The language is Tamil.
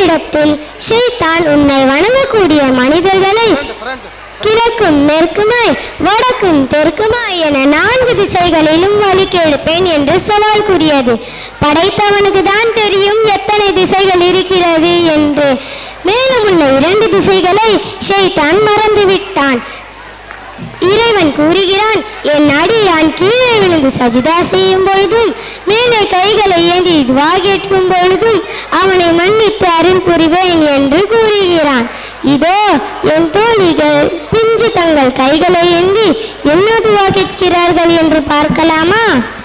இடத்தில் ஷைத்தான் உன்னை வணங்கக்கூடிய மனிதர்களை கிழக்கும் மேற்குமாய் வடக்கும் தெற்குமாய் என நான்கு திசைகளிலும் வழி கேட்பேன் என்று சவால் கூறியது படைத்தவனுக்கு தான் தெரியும் எத்தனை திசைகள் இருக்கிறது என்று மேலும் உள்ள இரண்டு திசைகளை ஷைத்தான் மறந்துவிட்டான் இறைவன் கூறுகிறான் என் அடியான் கீழே விழுந்து சஜிதா செய்யும் பொழுதும் மேலே கைகளை ஏந்தி துவா கேட்கும் பொழுதும் அவனை மன்னித்து அருள் புரிவேன் என்று கூறுகிறான் இதோ என் தோழிகள் பிஞ்சு தங்கள் கைகளை ஏந்தி என்ன துவா கேட்கிறார்கள் என்று பார்க்கலாமா